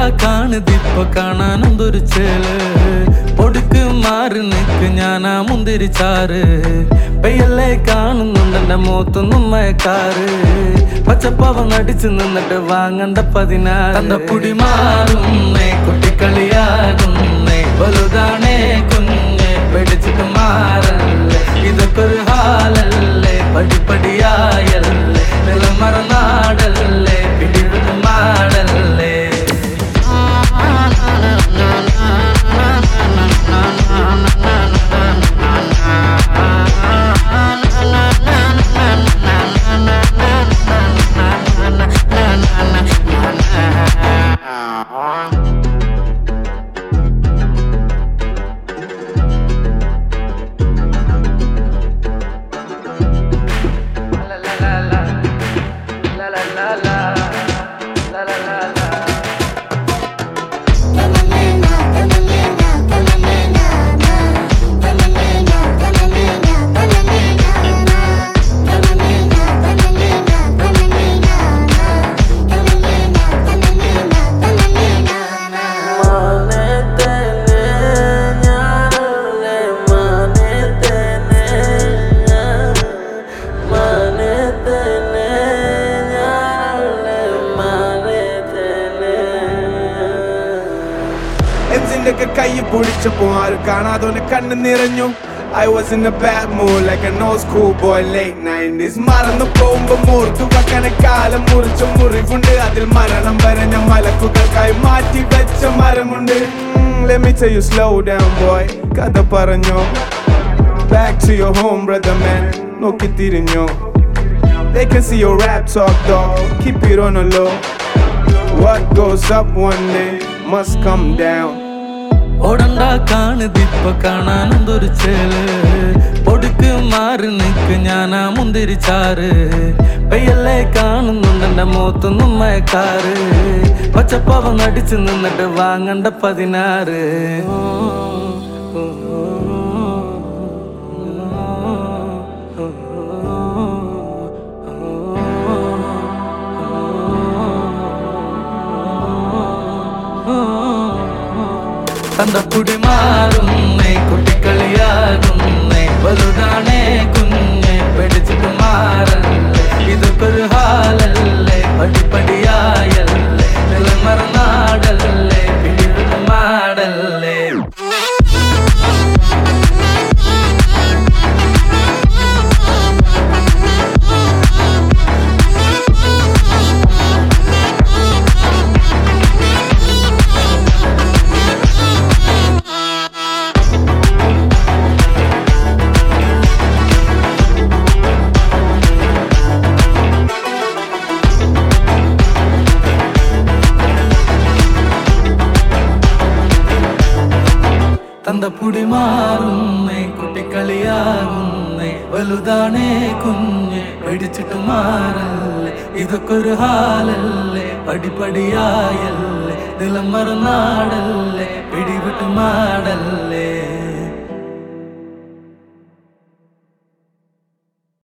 കാണുതിപ്പൊ കാണാൻ എന്തൊരു ചേല് ഒടുക്ക് മാറി നിക്ക് ഞാനാ മുന്തിരി ചാറ് പെയ്യല്ലേ കാണുന്നുണ്ട് എന്റെ മുഖത്തൊന്നും മയക്കാറ് പച്ചപ്പാവം അടിച്ചു നിന്നിട്ട് വാങ്ങണ്ട പതിനാറ് തന്റെ പുടി മാറുന്നേ കുട്ടിക്കളിയാകുന്നേ വലുതാണേ കുഞ്ഞ് പിടിച്ചിട്ട് മാറല്ലേ ഇതൊക്കെ ഒരു ഹാലല്ലേ പടിപ്പടിയായല്ലേ നിലമറനാടല്ലേ പിടിവിട്ട് മാടല്ലേ എൻസിന്റെ ഒക്കെ കൈ പൊടിച്ചപ്പോ ആരും കാണാതെ കണ്ണ് നിറഞ്ഞു I was in a bad mood like an old school boy late 90s മറന്നു പോകുമ്പോ മൂർത്തു വെക്കണ കാലം മുറിച്ച മുറിവുണ്ട് അതിൽ മരണം വരഞ്ഞ മലക്കുകൾക്കായി മാറ്റി വെച്ച മരമുണ്ട് Mm, Let me tell you slow down boy കഥ പറഞ്ഞോ Back to your home brother man നോക്കി തിരിഞ്ഞോ They can see your rap talk dog Keep it on the low What goes up one day must come down ഓടണ്ട കാണുതിപ്പൊ കാണാൻ എന്തൊരു ചേല് ഒടുക്ക് മാറി നിക്ക് ഞാനാ മുന്തിരി ചാറ് പെയ്യല്ലേ കാണുന്നുണ്ട് എന്റെ മുഖത്തൊന്നും മയക്കാറ് പച്ചപ്പാവം അടിച്ചു നിന്നിട്ട് വാങ്ങണ്ട പതിനാറ് തന്തപ്പുടി മാറുന്നേ കുട്ടിക്കളിയാകുന്നേ വലുതാണേ കുഞ്ഞ് പിടിച്ചിട്ട് മാറല്ലേ ഇതൊക്കെ ഒരു ഹാലല്ലേ പടിപ്പടിയായല്ലേ നിലമറനാടല്ലേ പിടിവിട്ട് മാടല്ലേ തന്തപ്പുടി മാറുന്നേ കുട്ടിക്കളിയാകുന്നേ വലുതാണേ കുഞ്ഞ് പിടിച്ചിട്ട് മാറല്ലേ ഇതൊക്കെ ഒരു ഹാലല്ലേ പടിപടിയായല്ലേ നിലം മറന്നാടല്ലേ പിടിവിട്ട് മാടല്ലേ